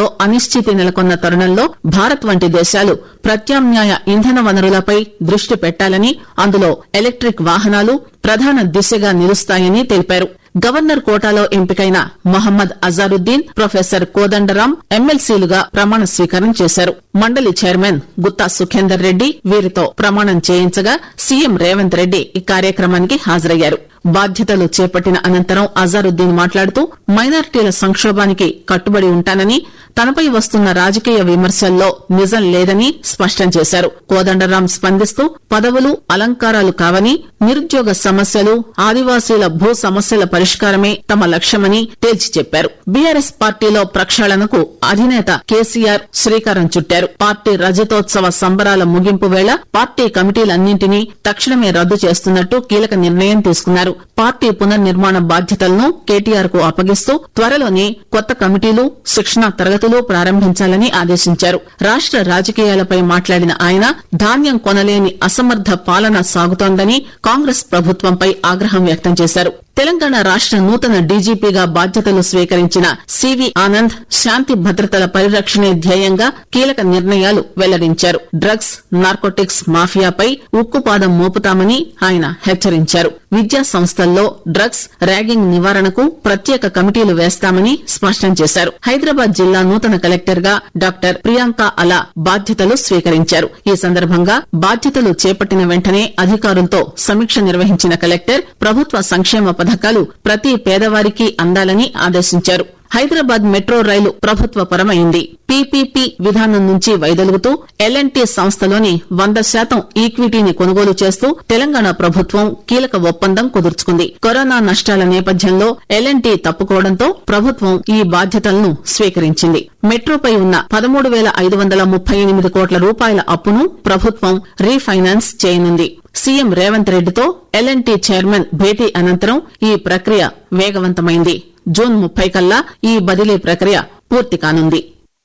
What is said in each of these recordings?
ప్రపంచంలో అనిశ్చితి నెలకొన్న తరుణంలో భారత్ వంటి దేశాలు ప్రత్యామ్నాయ ఇంధన వనరులపై దృష్టి పెట్టాలని అందులో ఎలక్టిక్ వాహనాలు ప్రధాన దిశగా నిలుస్తాయని తెలిపారు గవర్నర్ కోటాలో ఎంపికైన మొహమ్మద్ అజారుద్దీన్ ప్రొఫెసర్ కోదండరాం ఎమ్మెల్సీలుగా ప్రమాణ స్వీకారం చేశారు మండలి చైర్మన్ గుత్తా సుఖేందర్ రెడ్డి వీరితో ప్రమాణం చేయించగా సీఎం రేవంత్ రెడ్డి ఈ కార్యక్రమానికి హాజరయ్యారు బాధ్యతలు చేపట్టిన అనంతరం అజారుద్దీన్ మాట్లాడుతూ మైనార్టీల సంక్షోభానికి కట్టుబడి ఉంటానని తనపై వస్తున్న రాజకీయ విమర్శల్లో నిజం లేదని స్పష్టం చేశారు కోదండరాం స్పందిస్తూ పదవులు అలంకారాలు కావని నిరుద్యోగ సమస్యలు ఆదివాసీల భూ సమస్యల పరిష్కారమే తమ లక్ష్యమని తేల్చి చెప్పారు బీఆర్ఎస్ పార్టీలో ప్రక్షాళనకు అధినేత కేసీఆర్ శ్రీకారం చుట్టారు పార్టీ రజతోత్సవ సంబరాల ముగింపు వేళ పార్టీ కమిటీలన్నింటినీ తక్షణమే రద్దు చేస్తున్నట్టు కీలక నిర్ణయం తీసుకున్నారు పార్టీ పునర్నిర్మాణ బాధ్యతలను కేటీఆర్ కు అప్పగిస్తూ త్వరలోనే కొత్త కమిటీలు శిక్షణా తరగతులు ప్రారంభించాలని ఆదేశించారు రాష్ట రాజకీయాలపై మాట్లాడిన ఆయన ధాన్యం కొనలేని అసమర్థ పాలన సాగుతోందని కాంగ్రెస్ ప్రభుత్వంపై ఆగ్రహం వ్యక్తం చేశారు తెలంగాణ రాష్ట నూతన డీజీపీగా బాధ్యతలు స్వీకరించిన సివి ఆనంద్ శాంతి భద్రతల పరిరక్షణే ధ్యేయంగా కీలక నిర్ణయాలు వెల్లడించారు డ్రగ్స్ నార్కోటిక్స్ మాఫియాపై ఉక్కుపాదం మోపుతామని ఆయన హెచ్చరించారు విద్యా సంస్థల్లో డ్రగ్స్ ర్యాగింగ్ నివారణకు ప్రత్యేక కమిటీలు వేస్తామని స్పష్టం చేశారు హైదరాబాద్ జిల్లా నూతన కలెక్టర్ గా డాక్టర్ ప్రియాంక అలా బాధ్యతలు స్వీకరించారు ఈ సందర్భంగా బాధ్యతలు చేపట్టిన వెంటనే అధికారులతో సమీక్ష నిర్వహించిన కలెక్టర్ ప్రభుత్వ సంక్షేమ పథకాలు ప్రతి పేదవారికి అందాలని ఆదేశించారు హైదరాబాద్ మెట్రో రైలు ప్రభుత్వ పరమైంది పీపీపీ విధానం నుంచి వైదొలుగుతూ ఎల్ఎన్టీ సంస్థలోని వంద శాతం ఈక్విటీని కొనుగోలు చేస్తూ తెలంగాణ ప్రభుత్వం కీలక ఒప్పందం కుదుర్చుకుంది కరోనా నష్టాల నేపథ్యంలో ఎల్ఎన్టీ తప్పుకోవడంతో ప్రభుత్వం ఈ బాధ్యతలను స్వీకరించింది మెట్రోపై ఉన్న పదమూడు వేల ఐదు వందల ముప్పై ఎనిమిది కోట్ల రూపాయల అప్పును ప్రభుత్వం రీఫైనాన్స్ చేయనుంది సీఎం రేవంత్ రెడ్డితో ఎల్ఎన్టీ చైర్మన్ భేటీ అనంతరం ఈ ప్రక్రియ వేగవంతమైంది జూన్ ముప్పై కల్లా ఈ బదిలీ ప్రక్రియ పూర్తి కానుంది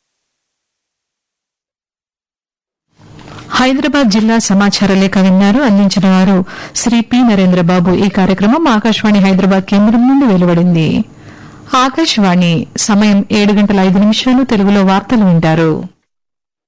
హైదరాబాద్ జిల్లా సమాచార లేఖ విన్నారు అందించిన వారు శ్రీ పి నరేంద్రబాబు ఈ కార్యక్రమం ఆకాశవాణి హైదరాబాద్ కేంద్రం నుండి వెలువడింది ఆకాశవాణి సమయం ఏడు గంటల ఐదు నిమిషాలు తెలుగులో వార్తలు వింటారు